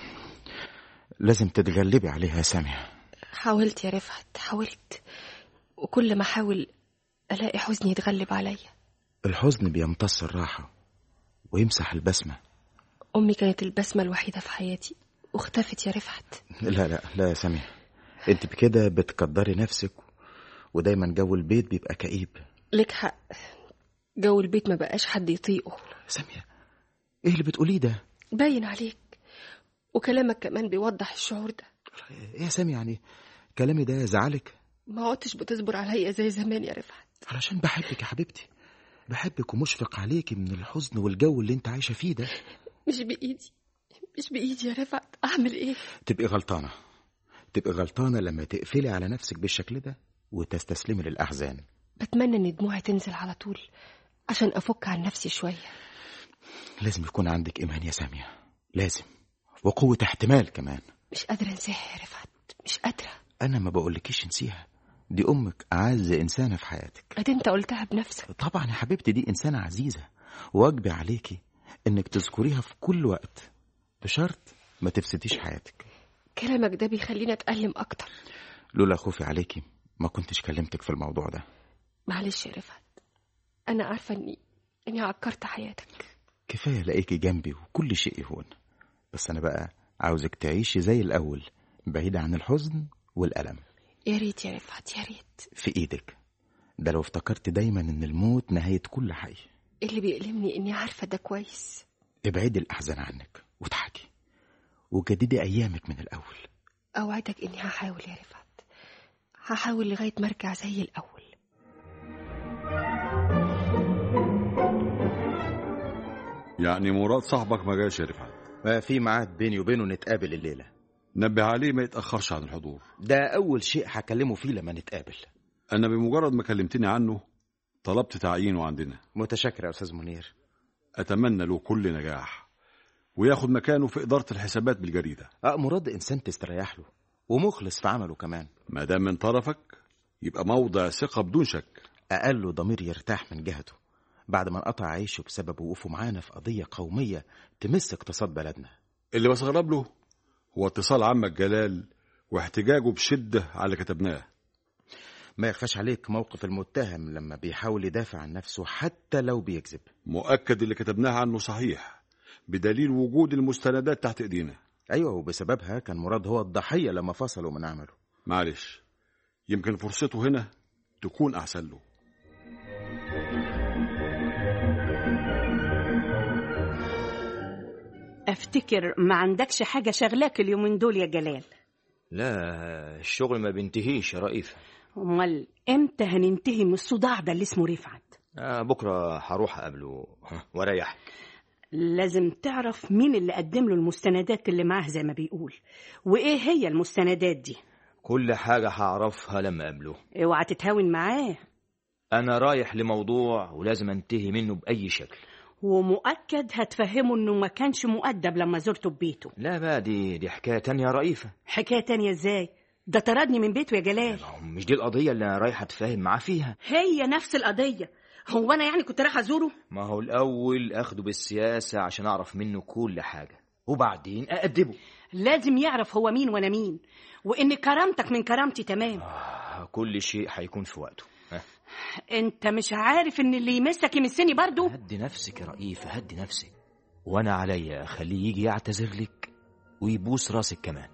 لازم تتغلبي عليها يا ساميه حاولت يا رفعت حاولت وكل ما احاول الاقي حزني يتغلب عليا الحزن بيمتص الراحه ويمسح البسمه امي كانت البسمه الوحيده في حياتي واختفت يا رفعت لا لا لا يا ساميه انت بكده بتقدري نفسك ودايما جو البيت بيبقى كئيب لك حق جو البيت ما بقاش حد يطيقه ساميه ايه اللي بتقوليه ده باين عليك وكلامك كمان بيوضح الشعور ده ايه يا ساميه يعني كلامي ده زعلك ما عدتش بتصبر عليا زي زمان يا رفعت علشان بحبك يا حبيبتي بحبك ومشفق عليكي من الحزن والجو اللي انت عايشه فيه ده مش بايدي مش بايدي يا رفعت اعمل ايه تبقي غلطانه تبقي غلطانه لما تقفلي على نفسك بالشكل ده وتستسلمي للاحزان بتمنى ان دموعي تنزل على طول عشان افك عن نفسي شويه لازم يكون عندك ايمان يا ساميه لازم وقوه احتمال كمان مش قادره انساها يا رفعت مش قادره انا ما بقولكيش انسيها دي امك اعز انسانه في حياتك ادي انت قلتها بنفسك طبعا يا حبيبتي دي انسانه عزيزه واجبي عليكي انك تذكريها في كل وقت بشرط ما تفسديش حياتك كلامك ده بيخليني اتألم اكتر لولا خوفي عليكي ما كنتش كلمتك في الموضوع ده معلش يا رفعت انا عارفه اني اني عكرت حياتك كفايه الاقيكي جنبي وكل شيء يهون بس انا بقى عاوزك تعيشي زي الاول بعيدة عن الحزن والألم يا ريت يا رفعت يا ريت في ايدك ده لو افتكرت دايما ان الموت نهاية كل حي اللي بيألمني اني عارفه ده كويس ابعدي الأحزان عنك واضحكي وجددي أيامك من الأول اوعدك اني هحاول يا رفعت هحاول لغايه ما ارجع زي الاول يعني مراد صاحبك ما جاش يا رفعت ما في ميعاد بيني وبينه نتقابل الليلة نبه عليه ما يتأخرش عن الحضور ده أول شيء هكلمه فيه لما نتقابل أنا بمجرد ما كلمتني عنه طلبت تعيينه عندنا متشكر يا أستاذ منير أتمنى له كل نجاح وياخد مكانه في إدارة الحسابات بالجريدة أه مراد إنسان تستريح له ومخلص في عمله كمان ما دام من طرفك يبقى موضع ثقة بدون شك أقل ضمير يرتاح من جهته بعد ما انقطع عيشه بسبب وقوفه معانا في قضية قومية تمس اقتصاد بلدنا اللي بستغرب له هو اتصال عمك جلال واحتجاجه بشدة على اللي كتبناه ما يخفاش عليك موقف المتهم لما بيحاول يدافع عن نفسه حتى لو بيكذب مؤكد اللي كتبناه عنه صحيح بدليل وجود المستندات تحت ايدينا أيوة وبسببها كان مراد هو الضحية لما فصلوا من عمله معلش يمكن فرصته هنا تكون أحسن له افتكر ما عندكش حاجة شغلاك اليومين دول يا جلال لا الشغل ما بينتهيش يا رئيفة امال امتى هننتهي من الصداع ده اللي اسمه رفعت آه بكره هروح اقابله واريحك لازم تعرف مين اللي قدم له المستندات اللي معاه زي ما بيقول وايه هي المستندات دي كل حاجه هعرفها لما اقابله اوعى تتهاون معاه انا رايح لموضوع ولازم انتهي منه باي شكل ومؤكد هتفهمه انه ما كانش مؤدب لما زرته ببيته لا بقى دي دي حكايه تانية رئيفه حكايه تانية ازاي ده طردني من بيته يا جلال ما هو مش دي القضيه اللي انا رايح اتفاهم معاه فيها هي نفس القضيه هو انا يعني كنت رايح ازوره ما هو الاول اخده بالسياسه عشان اعرف منه كل حاجه وبعدين اادبه لازم يعرف هو مين وانا مين وان كرامتك من كرامتي تمام آه كل شيء هيكون في وقته ها. انت مش عارف ان اللي يمسك يمسني برضو هدي نفسك يا رئيفه هدي نفسك وانا عليا اخليه يجي يعتذر لك ويبوس راسك كمان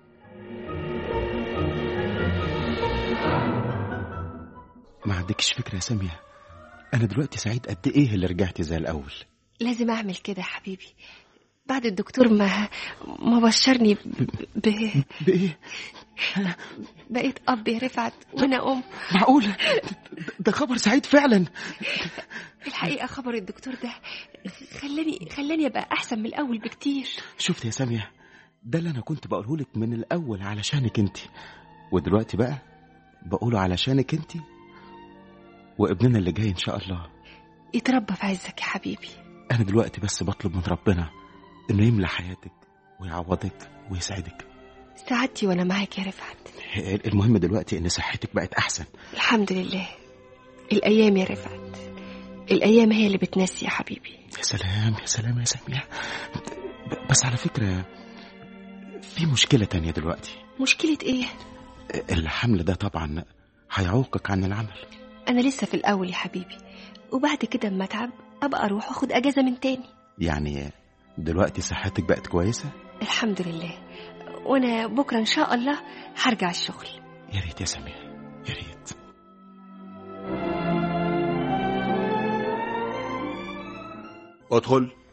ما عندكش فكرة يا سامية أنا دلوقتي سعيد قد إيه اللي رجعت زي الأول لازم اعمل كده يا حبيبي بعد الدكتور ما ما بشرني ب... ب... بإيه؟ بقيت اب يا رفعت وانا ام معقولة ده خبر سعيد فعلا الحقيقه خبر الدكتور ده خلاني خلاني ابقى احسن من الاول بكتير شفت يا سامية ده اللي أنا كنت بقوله لك من الأول علشانك أنت ودلوقتي بقى بقوله علشانك أنت وابننا اللي جاي إن شاء الله يتربى في عزك يا حبيبي أنا دلوقتي بس بطلب من ربنا إنه يملى حياتك ويعوضك ويسعدك سعادتي وانا معاك يا رفعت المهم دلوقتي إن صحتك بقت أحسن الحمد لله الايام يا رفعت الايام هي اللي بتنسي يا حبيبي يا سلام يا سلام يا سامية ب- بس على فكرة في مشكلة تانية دلوقتي مشكله ايه الحمل ده طبعا هيعوقك عن العمل انا لسه في الاول يا حبيبي وبعد كده اما اتعب ابقى اروح واخد اجازه من تاني يعني دلوقتي صحتك بقت كويسة الحمد لله وانا بكره ان شاء الله هرجع الشغل يا ريت يا سامية يا ريت ادخل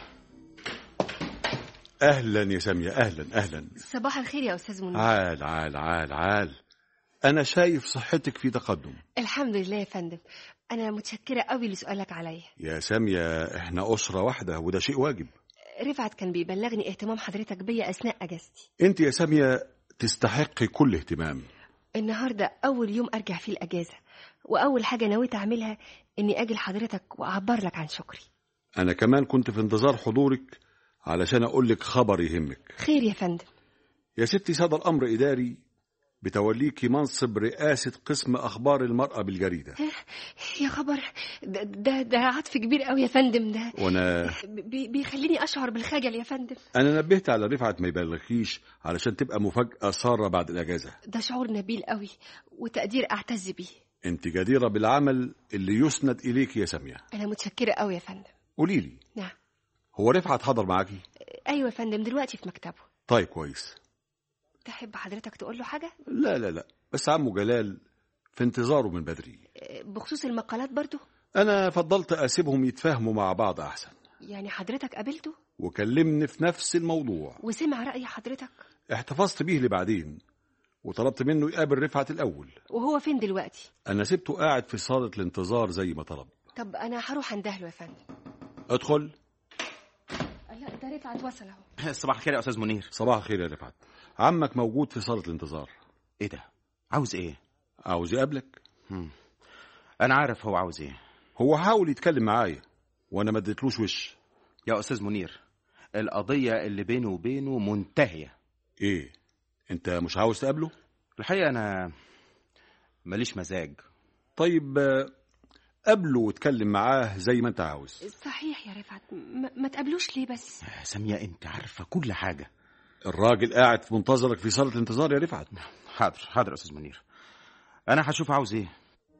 اهلا يا سامية اهلا اهلا صباح الخير يا استاذ منير عال عال عال عال انا شايف صحتك في تقدم الحمد لله يا فندم انا متشكره قوي لسؤالك عليا يا سامية احنا أسرة واحدة وده شيء واجب رفعت كان بيبلغني اهتمام حضرتك بيا اثناء اجازتي انت يا سامية تستحقي كل اهتمام النهارده اول يوم ارجع فيه الاجازه واول حاجه نويت اعملها اني اجي لحضرتك واعبر لك عن شكري انا كمان كنت في انتظار حضورك علشان اقول لك خبر يهمك خير يا فندم يا ستي صدر امر اداري بتوليكي منصب رئاسة قسم أخبار المرأة بالجريدة يا خبر ده ده, ده عطف كبير قوي يا فندم ده وأنا بي بيخليني اشعر بالخجل يا فندم أنا نبهت على رفعت ما يبلغكيش علشان تبقى مفاجأة سارة بعد الأجازة ده شعور نبيل قوي وتقدير اعتز بيه أنت جديرة بالعمل اللي يسند إليك يا سامية انا متشكره قوي يا فندم قولي لي نعم هو رفعت حضر معاكي ايوه يا فندم دلوقتي في مكتبه طيب كويس تحب حضرتك تقول له حاجه لا لا لا بس عمو جلال في انتظاره من بدري بخصوص المقالات برضو أنا فضلت أسيبهم يتفاهموا مع بعض أحسن يعني حضرتك قابلته وكلمني في نفس الموضوع وسمع راي حضرتك احتفظت بيه لبعدين وطلبت منه يقابل رفعت الأول وهو فين دلوقتي أنا سبته قاعد في صالة الانتظار زي ما طلب طب انا هروح اندهله يا فندم ادخل لا ده رفعت وصل اهو صباح الخير يا أستاذ منير صباح الخير يا رفعت عمك موجود في صالة الانتظار إيه ده عاوز إيه عاوز يقابلك أنا عارف هو عاوز إيه هو حاول يتكلم معايا وانا ما اديتلوش وش يا أستاذ منير القضية اللي بينه وبينه منتهية ايه انت مش عاوز تقابله الحقيقة أنا ماليش مزاج طيب آه، قابله واتكلم معاه زي ما انت عاوز صحيح يا رفعت ما, ما تقابلوش ليه بس يا سامية أنت عارفة كل حاجة الراجل قاعد في منتظرك في صالة الانتظار يا رفعت حاضر حاضر يا أستاذ منير أنا هشوف عاوز إيه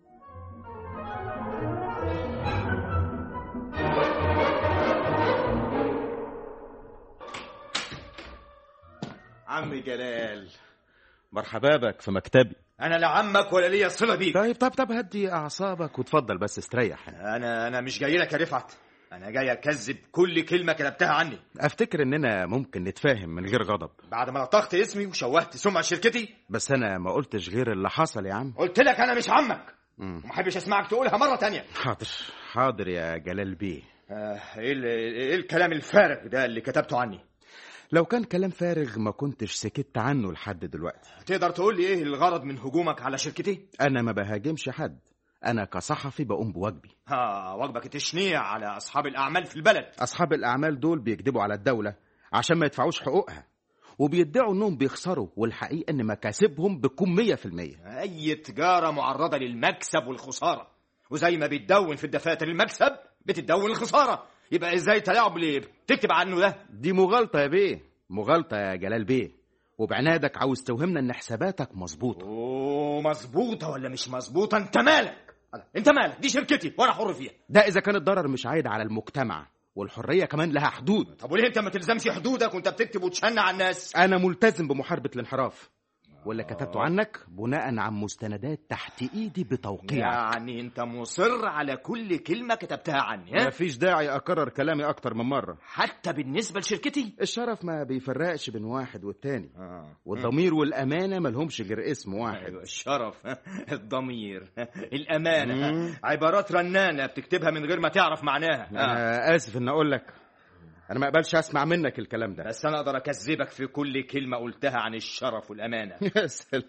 عمي جلال مرحبا بك في مكتبي انا لا عمك ولا ليا صله بيك طيب طب طب هدي أعصابك وتفضل بس استريح انا انا مش جاي لك يا رفعت انا جاي اكذب كل كلمه كتبتها عني أفتكر إننا ممكن نتفاهم من غير غضب بعد ما لطخت اسمي وشوهت سمعه شركتي بس أنا ما قلتش غير اللي حصل يا عم قلت لك انا مش عمك مم. وما احبش اسمعك تقولها مره تانية حاضر حاضر يا جلال بيه آه، ايه ال- ايه الكلام الفارغ ده اللي كتبته عني لو كان كلام فارغ ما كنتش سكت عنه لحد دلوقتي تقدر تقول لي ايه الغرض من هجومك على شركتي انا ما بهاجمش حد انا كصحفي بقوم بواجبي ها واجبك التشنيع على اصحاب الاعمال في البلد اصحاب الاعمال دول بيكذبوا على الدوله عشان ما يدفعوش حقوقها وبيدعوا انهم بيخسروا والحقيقه ان مكاسبهم بتكون 100% اي تجاره معرضه للمكسب والخساره وزي ما بتدون في الدفاتر المكسب بتدون الخساره يبقى ازاي تلاعب اللي بتكتب عنه ده دي مغالطه يا بيه مغالطه يا جلال بيه وبعنادك عاوز توهمنا ان حساباتك مظبوطه اوه مظبوطه ولا مش مظبوطه انت مالك انت مالك دي شركتي وانا حر فيها ده اذا كان الضرر مش عايد على المجتمع والحريه كمان لها حدود طب وليه انت ما تلزمش حدودك وانت بتكتب وتشنع على الناس انا ملتزم بمحاربه الانحراف واللي كتبته عنك بناء عن مستندات تحت ايدي بتوقيعك يعني انت مصر على كل كلمه كتبتها عني ها مفيش داعي اكرر كلامي اكتر من مره حتى بالنسبه لشركتي الشرف ما بيفرقش بين واحد والتاني آه. والضمير والامانه ملهمش غير اسم واحد ايوه الشرف الضمير الامانه مم. عبارات رنانه بتكتبها من غير ما تعرف معناها آه. انا اسف ان اقول لك انا ما اقبلش اسمع منك الكلام ده بس انا اقدر اكذبك في كل كلمه قلتها عن الشرف والامانه يا سلام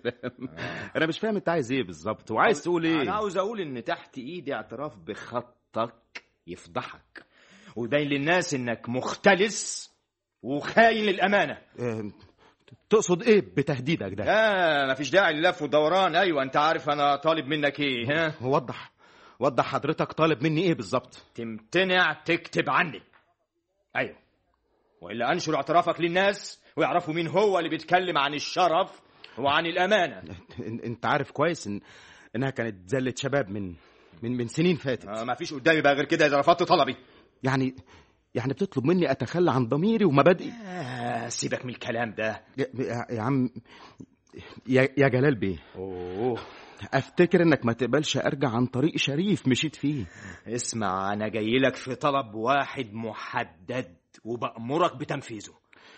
انا مش فاهم انت عايز ايه بالظبط وعايز تقول ايه انا عاوز اقول ان تحت ايدي اعتراف بخطك يفضحك ويبين للناس انك مختلس وخاين للامانه آه، تقصد ايه بتهديدك ده اه مفيش داعي للف ودوران ايوه انت عارف انا طالب منك ايه ها وضح وضح حضرتك طالب مني ايه بالظبط تمتنع تكتب عني ايوه والا انشر اعترافك للناس ويعرفوا مين هو اللي بيتكلم عن الشرف وعن الامانه إن- انت عارف كويس ان انها كانت زلة شباب من من من سنين فاتت آه مفيش قدامي بقى غير كده اذا رفضت طلبي يعني يعني بتطلب مني اتخلى عن ضميري ومبادئي آه سيبك من الكلام ده يا, يا- يا عم يا, يا جلال بيه اوه افتكر انك ما تقبلش ارجع عن طريق شريف مشيت فيه اسمع انا جاي لك في طلب واحد محدد وبأمرك بتنفيذه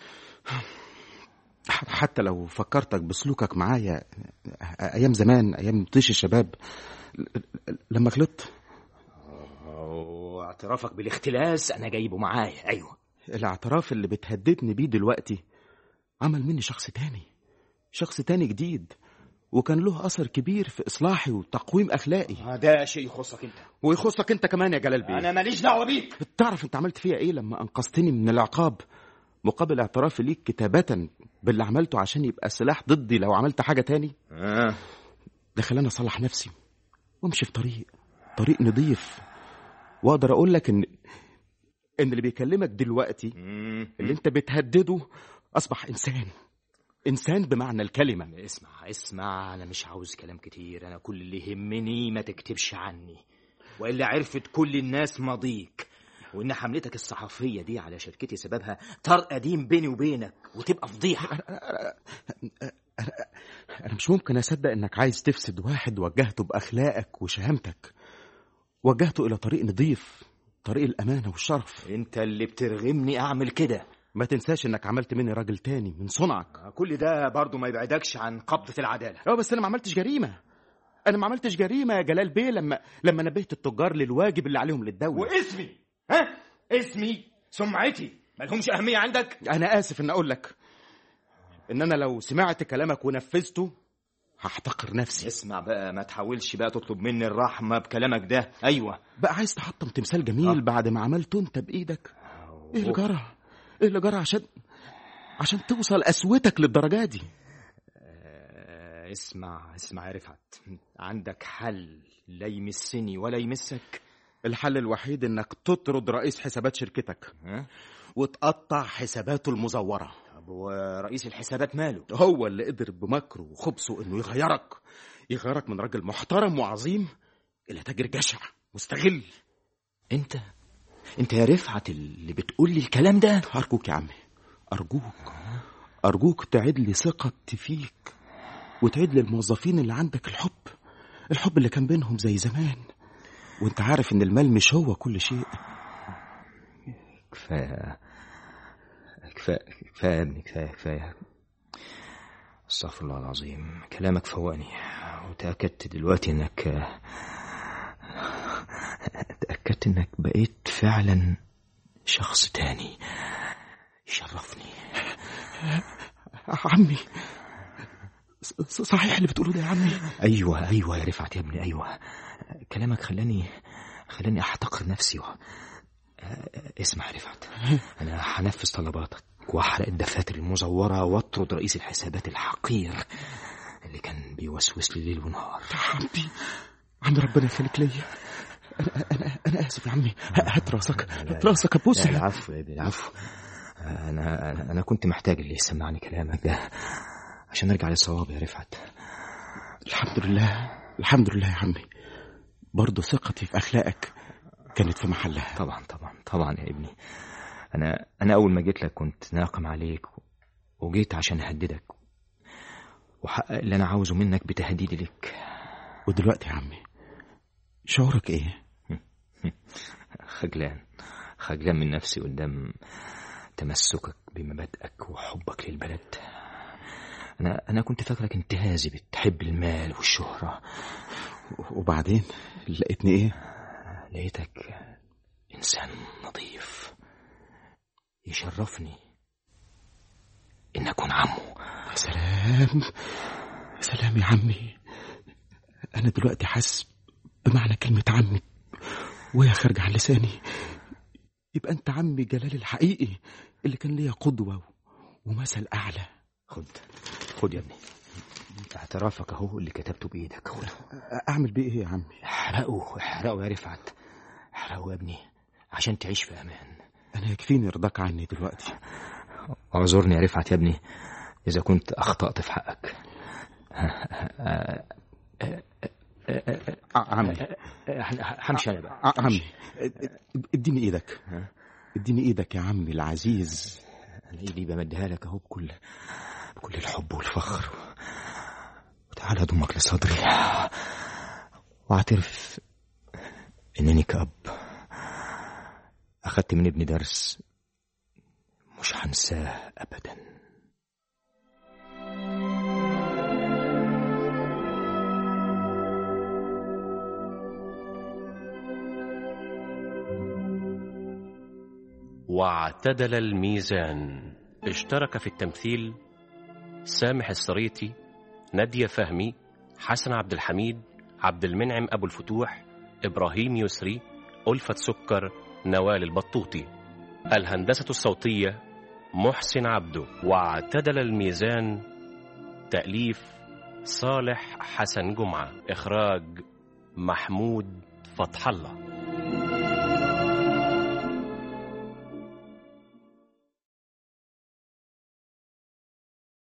حتى لو فكرتك بسلوكك معايا ايام زمان ايام طيش الشباب لما غلطت واعترافك بالاختلاس انا جايبه معايا ايوه الاعتراف اللي بتهددني بيه دلوقتي عمل مني شخص تاني شخص تاني جديد وكان له اثر كبير في اصلاحي وتقويم اخلاقي آه، ده شيء يخصك انت ويخصك انت كمان يا جلال بيه انا ماليش دعوه بيك تعرف انت عملت فيا ايه لما انقذتني من العقاب مقابل اعترافي ليك كتابة باللي عملته عشان يبقى سلاح ضدي لو عملت حاجة تاني آه. ده خلاني اصلح نفسي وامشي في طريق طريق نضيف واقدر اقول لك ان ان اللي بيكلمك دلوقتي اللي انت بتهدده اصبح انسان انسان بمعنى الكلمه اسمع اسمع انا مش عاوز كلام كتير انا كل اللي يهمني ما تكتبش عني والا عرفت كل الناس ماضيك وان حملتك الصحفيه دي على شركتي سببها طار قديم بيني وبينك وتبقى فضيحه انا مش ممكن اصدق انك عايز تفسد واحد وجهته باخلاقك وشهامتك وجهته الى طريق نضيف طريق الامانه والشرف انت اللي بترغمني اعمل كده ما تنساش انك عملت مني راجل تاني من صنعك كل ده برضو ما يبعدكش عن قبضه العداله اه بس انا ما عملتش جريمه انا ما عملتش جريمه يا جلال بيه لما لما نبهت التجار للواجب اللي عليهم للدوله واسمي ها اسمي سمعتي مالهمش اهميه عندك انا اسف ان اقول لك ان انا لو سمعت كلامك ونفذته هحتقر نفسي اسمع بقى ما تحاولش بقى تطلب مني الرحمه بكلامك ده ايوه بقى عايز تحطم تمثال جميل آه. بعد ما عملته انت بايدك ايه اللي جرى ايه اللي جرى عشان عشان توصل قسوتك للدرجه دي آه، اسمع اسمع يا رفعت عندك حل لا يمسني ولا يمسك الحل الوحيد انك تطرد رئيس حسابات شركتك ها وتقطع حساباته المزوره طب ورئيس الحسابات ماله هو اللي قدر بمكره وخبثه انه يغيرك يغيرك من راجل محترم وعظيم الى تاجر جشع مستغل انت انت يا رفعت اللي بتقول لي الكلام ده ارجوك يا عمي ارجوك ارجوك تعيد لي ثقتي فيك وتعيد لي الموظفين اللي عندك الحب الحب اللي كان بينهم زي زمان وانت عارف ان المال مش هو كل شيء كفايه كفايه كفايه يا ابني كفايه كفايه استغفر الله العظيم كلامك فوقني وتأكدت دلوقتي انك تأكدت انك بقيت فعلا شخص تاني يشرفني عمي ص- صحيح اللي بتقوله ده يا عمي ايوه ايوه يا رفعت يا ابني ايوه كلامك خلاني خلاني احتقر نفسي و... اسمع يا رفعت انا هنفذ طلباتك واحرق الدفاتر المزوره واطرد رئيس الحسابات الحقير اللي كان بيوسوس لي ليل ونهار عمي عمي ربنا يخليك ليا انا انا انا اسف يا عمي هات راسك هات راسك لا ابوسك العفو يا ابني العفو انا انا أنا كنت محتاج اللي يسمعني كلامك ده عشان ارجع للصواب يا رفعت الحمد لله الحمد لله يا عمي برضه ثقتي في اخلاقك كانت في محلها طبعا طبعا طبعا يا ابني انا انا اول ما جيت لك كنت ناقم عليك وجيت عشان اهددك وحقق اللي انا عاوزه منك بتهديدي لك ودلوقتي يا عمي شعورك ايه خجلان خجلان من نفسي قدام تمسكك بمبادئك وحبك للبلد انا انا كنت فاكرك انتهازي بتحب المال والشهره وبعدين لقيتني ايه لقيتك انسان نظيف يشرفني ان اكون عمه يا سلام يا سلام يا عمي انا دلوقتي حاسس بمعنى كلمة عمي وهي خارجة عن لساني يبقى انت عمي جلال الحقيقي اللي كان ليا قدوة ومثل اعلى خد خد يا ابني اعترافك اهو اللي كتبته بايدك خد اعمل بيه ايه يا عمي احرقه احرقه يا رفعت احرقه يا ابني عشان تعيش في امان انا يكفيني رضاك عني دلوقتي اعذرني يا رفعت يا ابني اذا كنت اخطات في حقك عمي همشي انا بقى عمي اديني ايدك اديني ايدك يا عمي العزيز انا ايدي بمديها لك اهو بكل بكل الحب والفخر وتعالى اضمك لصدري واعترف انني كأب اخدت من ابني درس مش هنساه ابدا واعتدل الميزان اشترك في التمثيل سامح الصريتي نادية فهمي حسن عبد الحميد عبد المنعم أبو الفتوح إبراهيم يسري ألفة سكر نوال البطوطي الهندسة الصوتية محسن عبده واعتدل الميزان تأليف صالح حسن جمعة إخراج محمود فتح الله